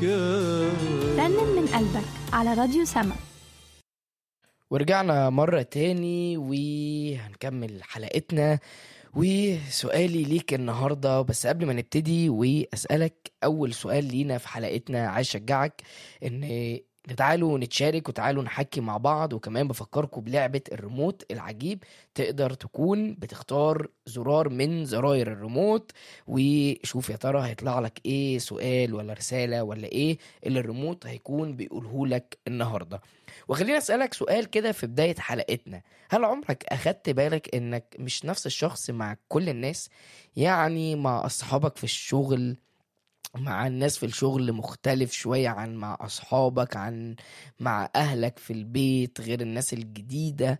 كان رنم من قلبك على راديو سما ورجعنا مرة تاني وهنكمل حلقتنا وسؤالي ليك النهاردة بس قبل ما نبتدي وأسألك أول سؤال لينا في حلقتنا عايز أشجعك إن تعالوا نتشارك وتعالوا نحكي مع بعض وكمان بفكركم بلعبة الريموت العجيب تقدر تكون بتختار زرار من زراير الريموت وشوف يا ترى هيطلع لك ايه سؤال ولا رسالة ولا ايه اللي الريموت هيكون بيقوله لك النهاردة وخليني اسألك سؤال كده في بداية حلقتنا هل عمرك اخدت بالك انك مش نفس الشخص مع كل الناس يعني مع اصحابك في الشغل مع الناس في الشغل مختلف شوية عن مع أصحابك عن مع أهلك في البيت غير الناس الجديدة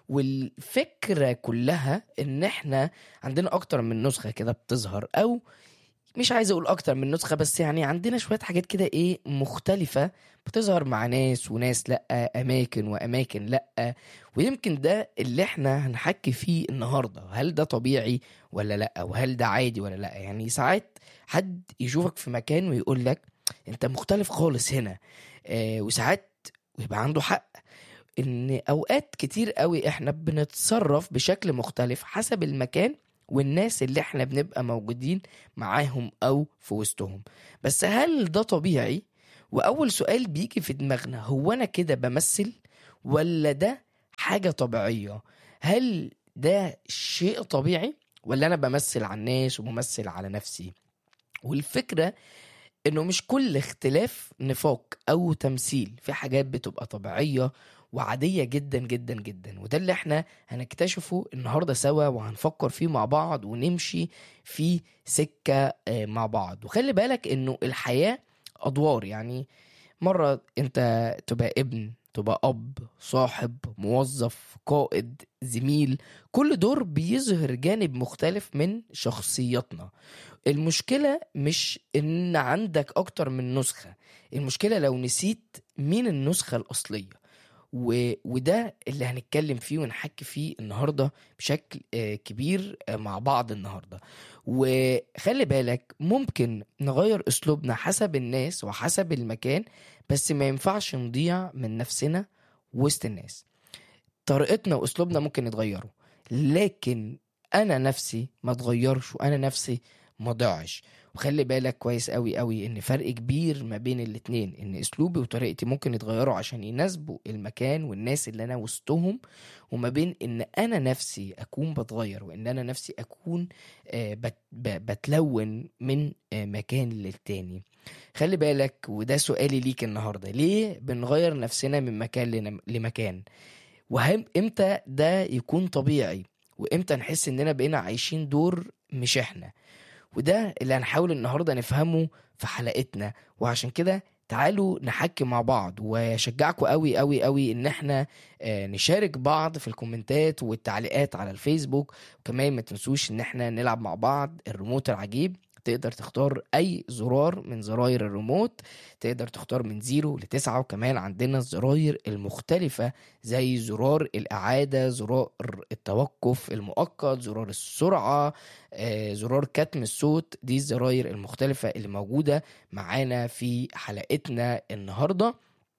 والفكرة كلها إن إحنا عندنا أكتر من نسخة كده بتظهر أو مش عايز أقول أكتر من نسخة بس يعني عندنا شوية حاجات كده إيه مختلفة بتظهر مع ناس وناس لأ أماكن وأماكن لأ ويمكن ده اللي إحنا هنحكي فيه النهاردة هل ده طبيعي ولا لأ وهل ده عادي ولا لأ يعني ساعات حد يشوفك في مكان ويقول لك انت مختلف خالص هنا آه وساعات ويبقى عنده حق ان اوقات كتير قوي احنا بنتصرف بشكل مختلف حسب المكان والناس اللي احنا بنبقى موجودين معاهم او في وسطهم بس هل ده طبيعي واول سؤال بيجي في دماغنا هو انا كده بمثل ولا ده حاجة طبيعية هل ده شيء طبيعي ولا انا بمثل على الناس وبمثل على نفسي والفكرة انه مش كل اختلاف نفاق او تمثيل في حاجات بتبقى طبيعية وعادية جدا جدا جدا وده اللي احنا هنكتشفه النهاردة سوا وهنفكر فيه مع بعض ونمشي في سكة آه، مع بعض وخلي بالك انه الحياة ادوار يعني مرة انت تبقى ابن تبقى اب صاحب موظف قائد زميل كل دور بيظهر جانب مختلف من شخصياتنا المشكلة مش ان عندك اكتر من نسخة المشكلة لو نسيت مين النسخة الاصلية و... وده اللي هنتكلم فيه ونحكي فيه النهاردة بشكل آه، كبير آه، مع بعض النهاردة وخلي بالك ممكن نغير اسلوبنا حسب الناس وحسب المكان بس ما ينفعش نضيع من نفسنا وسط الناس طريقتنا واسلوبنا ممكن يتغيروا لكن انا نفسي ما اتغيرش وانا نفسي ما ضيعش وخلي بالك كويس قوي قوي ان فرق كبير ما بين الاتنين ان اسلوبي وطريقتي ممكن يتغيروا عشان يناسبوا المكان والناس اللي انا وسطهم وما بين ان انا نفسي اكون بتغير وان انا نفسي اكون آه، بت- ب- بتلون من آه، مكان للتاني خلي بالك وده سؤالي ليك النهارده ليه بنغير نفسنا من مكان لن- لمكان وهم امتى ده يكون طبيعي وامتى نحس اننا بقينا عايشين دور مش احنا وده اللي هنحاول النهارده نفهمه في حلقتنا وعشان كده تعالوا نحكي مع بعض واشجعكم قوي قوي قوي ان احنا آه، نشارك بعض في الكومنتات والتعليقات على الفيسبوك وكمان ما تنسوش ان احنا نلعب مع بعض الريموت العجيب تقدر تختار اي زرار من زراير الريموت تقدر تختار من زيرو لتسعة وكمان عندنا الزراير المختلفة زي زرار الإعادة زرار التوقف المؤقت زرار السرعة آه، زرار كتم الصوت دي الزراير المختلفة اللي موجودة معانا في حلقتنا النهاردة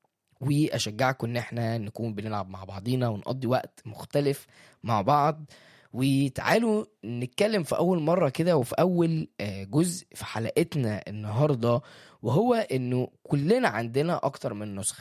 واشجعكم ان احنا نكون بنلعب مع بعضينا ونقضي وقت مختلف مع بعض وتعالوا نتكلم في اول مرة كده وفي اول آه، جزء في حلقتنا النهاردة وهو انه كلنا عندنا اكتر من نسخة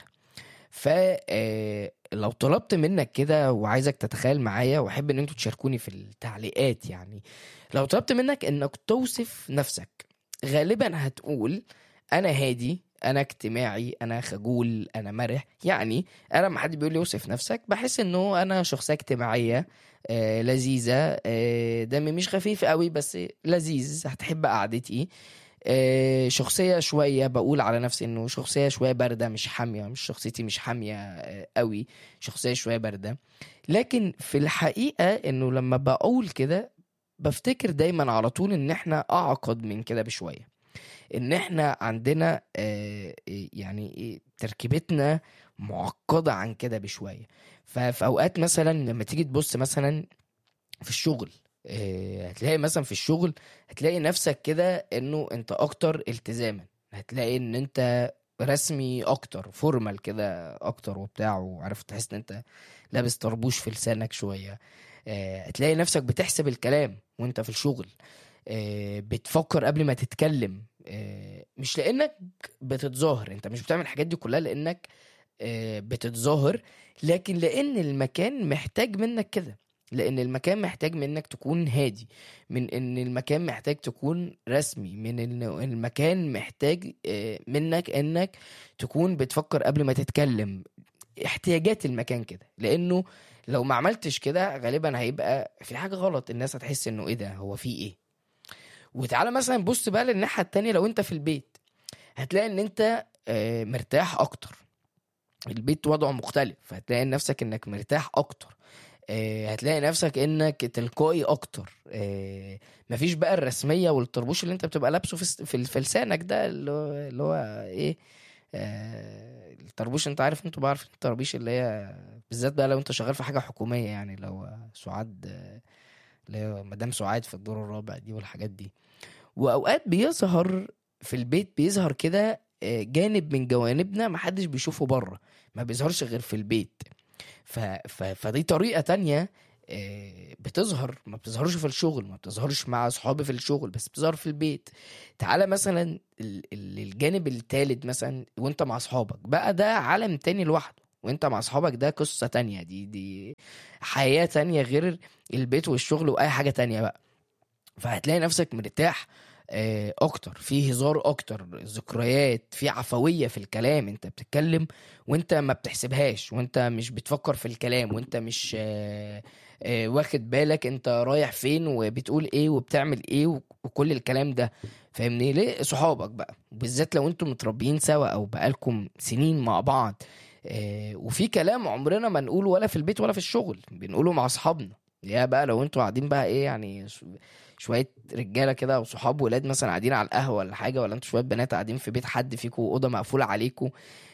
فلو طلبت منك كده وعايزك تتخيل معايا واحب ان انتوا تشاركوني في التعليقات يعني لو طلبت منك انك توصف نفسك غالبا هتقول انا هادي انا اجتماعي انا خجول انا مرح يعني انا لما حد بيقول لي اوصف نفسك بحس انه انا شخصيه اجتماعيه آه لذيذه آه دمي مش خفيف قوي بس لذيذ هتحب قعدتي آه شخصيه شويه بقول على نفسي انه شخصيه شويه بارده مش حاميه مش شخصيتي مش حاميه آه قوي شخصيه شويه بارده لكن في الحقيقه انه لما بقول كده بفتكر دايما على طول ان احنا اعقد من كده بشويه ان احنا عندنا آه، يعني إيه، تركيبتنا معقده عن كده بشويه ففي اوقات مثلا لما تيجي تبص مثلا في الشغل آه، هتلاقي مثلا في الشغل هتلاقي نفسك كده انه انت اكتر التزاما هتلاقي ان انت رسمي اكتر فورمال كده اكتر وبتاع وعارف تحس ان انت لابس طربوش في لسانك شويه آه، هتلاقي نفسك بتحسب الكلام وانت في الشغل آه، بتفكر قبل ما تتكلم آه، مش لانك بتتظاهر انت مش بتعمل الحاجات دي كلها لانك آه، بتتظاهر لكن لان المكان محتاج منك كده لان المكان محتاج منك تكون هادي من ان المكان محتاج تكون رسمي من ان المكان محتاج آه، منك انك تكون بتفكر قبل ما تتكلم احتياجات المكان كده لانه لو ما عملتش كده غالبا هيبقى في حاجه غلط الناس هتحس انه ايه ده هو في ايه وتعالى مثلا بص بقى للناحيه التانية لو انت في البيت هتلاقي ان انت آه، مرتاح اكتر البيت وضعه مختلف هتلاقي نفسك انك مرتاح اكتر آه، هتلاقي نفسك انك تلقائي اكتر آه، مفيش بقى الرسميه والطربوش اللي انت بتبقى لابسه في في في لسانك ده اللي هو اللي هو ايه آه، الطربوش انت عارف انتوا بعرف الطرابيش اللي هي بالذات بقى لو انت شغال في حاجه حكوميه يعني لو سعاد آه، اللي هي مدام سعاد في الدور الرابع دي والحاجات دي واوقات بيظهر في البيت بيظهر كده آه، جانب من جوانبنا محدش بيشوفه بره ما بيظهرش غير في البيت ف... ف... فدي طريقة تانية آه، بتظهر ما بتظهرش في الشغل ما بتظهرش مع اصحابي في الشغل بس بتظهر في البيت تعالى مثلا ال- ال- الجانب التالت مثلا وانت مع اصحابك بقى ده عالم تاني لوحده وانت مع اصحابك ده قصة تانية دي دي حياة تانية غير البيت والشغل واي حاجة تانية بقى فهتلاقي نفسك مرتاح آه، اكتر في هزار اكتر ذكريات في عفوية في الكلام انت بتتكلم وانت ما بتحسبهاش وانت مش بتفكر في الكلام وانت مش آه، آه، واخد بالك انت رايح فين وبتقول ايه وبتعمل ايه وك- وكل الكلام ده فاهمني ليه صحابك بقى بالذات لو انتم متربيين سوا او بقالكم سنين مع بعض آه، وفي كلام عمرنا ما نقوله ولا في البيت ولا في الشغل بنقوله مع اصحابنا يا بقى لو انتوا قاعدين بقى ايه يعني ش- شويه رجاله كده وصحاب ولاد مثلا قاعدين على القهوه ولا حاجه ولا انتوا شويه بنات قاعدين في بيت حد فيكم اوضه مقفوله عليكم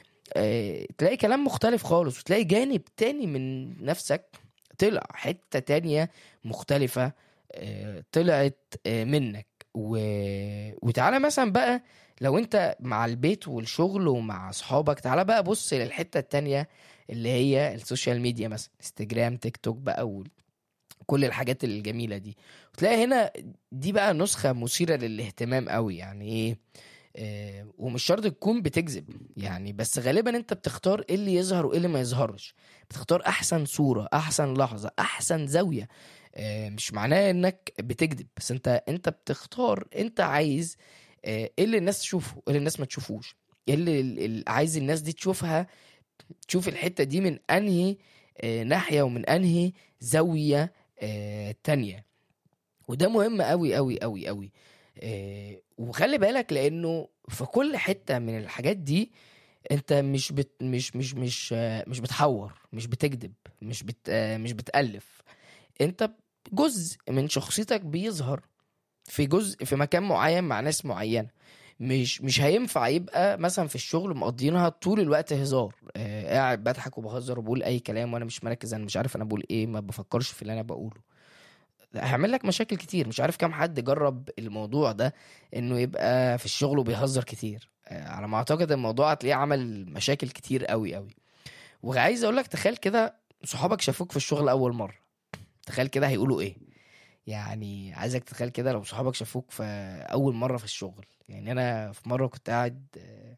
آه، تلاقي كلام مختلف خالص وتلاقي جانب تاني من نفسك طلع حتة تانية مختلفة آه، طلعت آه، منك و... وتعالى مثلا بقى لو انت مع البيت والشغل ومع اصحابك تعالى بقى بص للحتة التانية اللي هي السوشيال ميديا مثلا انستجرام تيك توك بقى وكل الحاجات الجميلة دي وتلاقي هنا دي بقى نسخة مثيرة للاهتمام قوي يعني ايه آه، ومش شرط تكون بتكذب يعني بس غالبا انت بتختار ايه اللي يظهر وايه اللي ما يظهرش بتختار احسن صورة احسن لحظة احسن زاوية آه، مش معناه انك بتكذب بس انت انت بتختار انت عايز آه، ايه اللي الناس تشوفه ايه اللي الناس ما تشوفوش ايه اللي ال- ال- عايز الناس دي تشوفها تشوف الحتة دي من انهي آه، ناحية ومن انهي زاوية آه، تانية وده مهم قوي قوي قوي قوي آه، وخلي بالك لانه في كل حته من الحاجات دي انت مش بت مش مش مش آه، مش بتحور مش بتكذب مش بت آه، مش بتألف انت جزء من شخصيتك بيظهر في جزء في مكان معين مع ناس معينه مش مش هينفع يبقى مثلا في الشغل مقضينها طول الوقت هزار آه قاعد بضحك وبهزر وبقول اي كلام وانا مش مركز انا مش عارف انا بقول ايه ما بفكرش في اللي انا بقوله هيعمل لك مشاكل كتير مش عارف كام حد جرب الموضوع ده انه يبقى في الشغل وبيهزر كتير آه، على ما اعتقد الموضوع هتلاقيه عمل مشاكل كتير قوي قوي وعايز اقول لك تخيل كده صحابك شافوك في الشغل اول مره تخيل كده هيقولوا ايه يعني عايزك تتخيل كده لو صحابك شافوك في اول مره في الشغل يعني انا في مره كنت قاعد آه،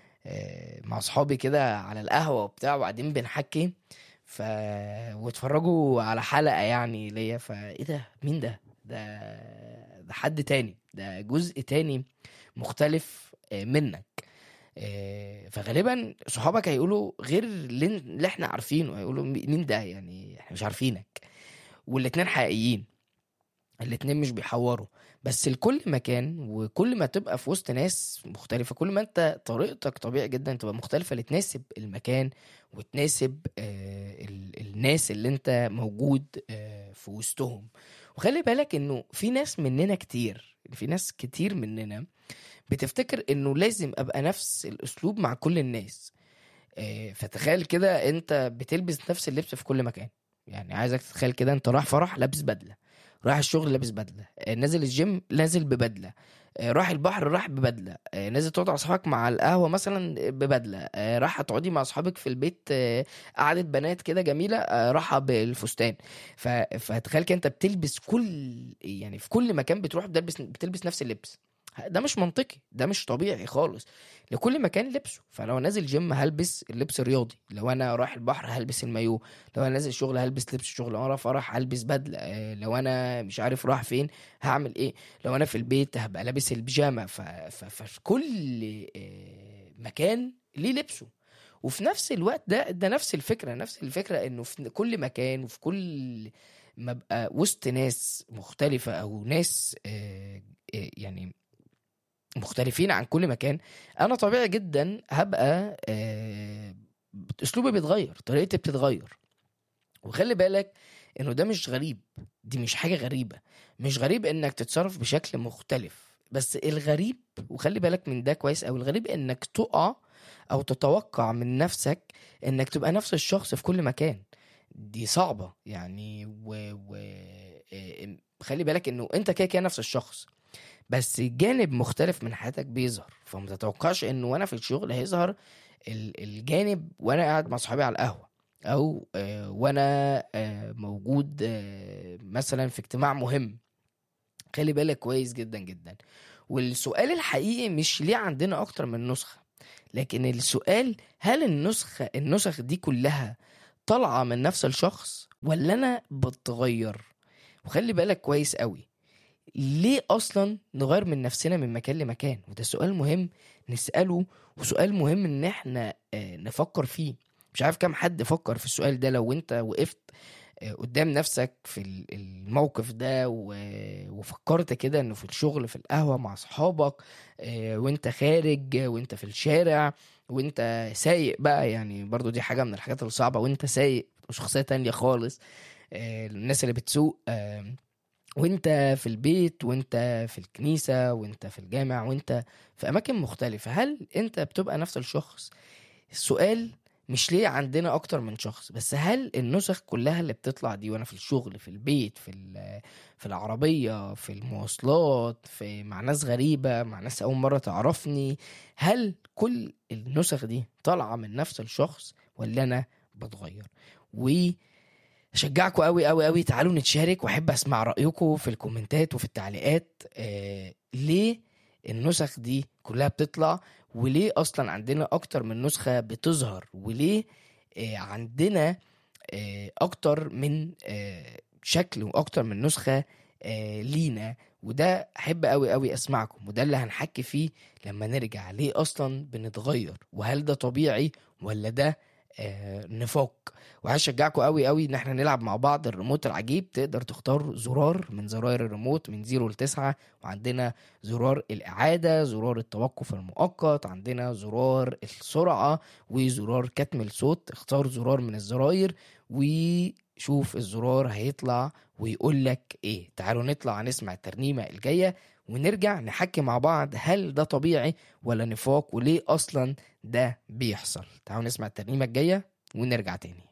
آه، مع صحابي كده على القهوه وبتاع وقاعدين بنحكي ف واتفرجوا على حلقه يعني ليا فايه ده مين ده ده ده حد تاني ده جزء تاني مختلف آه، منك آه، فغالبا صحابك هيقولوا غير اللي اللي احنا عارفينه هيقولوا مين ده يعني احنا مش عارفينك والاتنين حقيقيين الاتنين مش بيحوروا بس لكل مكان وكل ما تبقى في وسط ناس مختلفة كل ما انت طريقتك طبيعي جدا تبقى مختلفة لتناسب المكان وتناسب آه ال- الناس اللي انت موجود آه في وسطهم وخلي بالك انه في ناس مننا كتير في ناس كتير مننا بتفتكر انه لازم ابقى نفس الاسلوب مع كل الناس آه فتخيل كده انت بتلبس نفس اللبس في كل مكان يعني عايزك تتخيل كده انت رايح فرح لابس بدله رايح الشغل لابس بدله آه، نازل الجيم نازل ببدله آه، راح البحر راح ببدله آه، نازل تقعد مع اصحابك مع القهوه مثلا ببدله آه، راح تقعدي مع اصحابك في البيت آه، قعده بنات كده جميله آه، راحه بالفستان ف- فتخيل كده انت بتلبس كل يعني في كل مكان بتروح بتلبس بتلبس نفس اللبس ده مش منطقي ده مش طبيعي خالص لكل مكان لبسه فلو نازل جيم هلبس اللبس الرياضي لو انا رايح البحر هلبس المايو لو انا نازل شغل هلبس لبس الشغل لو انا رايح فرح هلبس بدله آه، لو انا مش عارف رايح فين هعمل ايه لو انا في البيت هبقى لابس البيجامه ف... ف... ففي كل آه، مكان ليه لبسه وفي نفس الوقت ده ده نفس الفكره نفس الفكره انه في كل مكان وفي كل ما ابقى وسط ناس مختلفه او ناس آه، آه، يعني مختلفين عن كل مكان انا طبيعي جدا هبقى آه، اسلوبي بيتغير طريقتي بتتغير وخلي بالك انه ده مش غريب دي مش حاجه غريبه مش غريب انك تتصرف بشكل مختلف بس الغريب وخلي بالك من ده كويس او الغريب انك تقع او تتوقع من نفسك انك تبقى نفس الشخص في كل مكان دي صعبه يعني و, و... آه، خلي بالك انه انت كده كده نفس الشخص بس جانب مختلف من حياتك بيظهر فما تتوقعش انه وانا في الشغل هيظهر ال- الجانب وانا قاعد مع صحابي على القهوه او آه، وانا آه، موجود آه، مثلا في اجتماع مهم خلي بالك كويس جدا جدا والسؤال الحقيقي مش ليه عندنا اكتر من نسخه لكن السؤال هل النسخه النسخ دي كلها طالعه من نفس الشخص ولا انا بتغير وخلي بالك كويس قوي ليه اصلا نغير من نفسنا من مكان لمكان وده سؤال مهم نساله وسؤال مهم ان احنا آه، نفكر فيه مش عارف كام حد فكر في السؤال ده لو انت وقفت آه، قدام نفسك في ال- الموقف ده و- وفكرت كده انه في الشغل في القهوة مع اصحابك آه، وانت خارج آه، وانت في الشارع وانت سايق بقى يعني برضو دي حاجة من الحاجات الصعبة وانت سايق وشخصية تانية خالص آه، الناس اللي بتسوق آه، وانت في البيت وانت في الكنيسة وانت في الجامع وانت في اماكن مختلفة هل انت بتبقى نفس الشخص السؤال مش ليه عندنا اكتر من شخص بس هل النسخ كلها اللي بتطلع دي وانا في الشغل في البيت في ال- في العربية في المواصلات في مع ناس غريبة مع ناس اول مرة تعرفني هل كل النسخ دي طالعة من نفس الشخص ولا انا بتغير و اشجعكم قوي قوي قوي تعالوا نتشارك واحب اسمع رايكم في الكومنتات وفي التعليقات آه ليه النسخ دي كلها بتطلع وليه اصلا عندنا اكتر من نسخه بتظهر وليه آه عندنا آه اكتر من آه شكل واكتر من نسخه آه لينا وده احب قوي قوي اسمعكم وده اللي هنحكي فيه لما نرجع ليه اصلا بنتغير وهل ده طبيعي ولا ده آه نفاق وهشجعكم قوي قوي ان احنا نلعب مع بعض الريموت العجيب تقدر تختار زرار من زراير الريموت من 0 ل 9 وعندنا زرار الاعاده زرار التوقف المؤقت عندنا زرار السرعه وزرار كتم الصوت اختار زرار من الزراير وشوف الزرار هيطلع ويقول لك ايه تعالوا نطلع نسمع الترنيمه الجايه ونرجع نحكي مع بعض هل ده طبيعي ولا نفاق وليه اصلا ده بيحصل تعالوا نسمع الترنيمه الجايه ونرجع تاني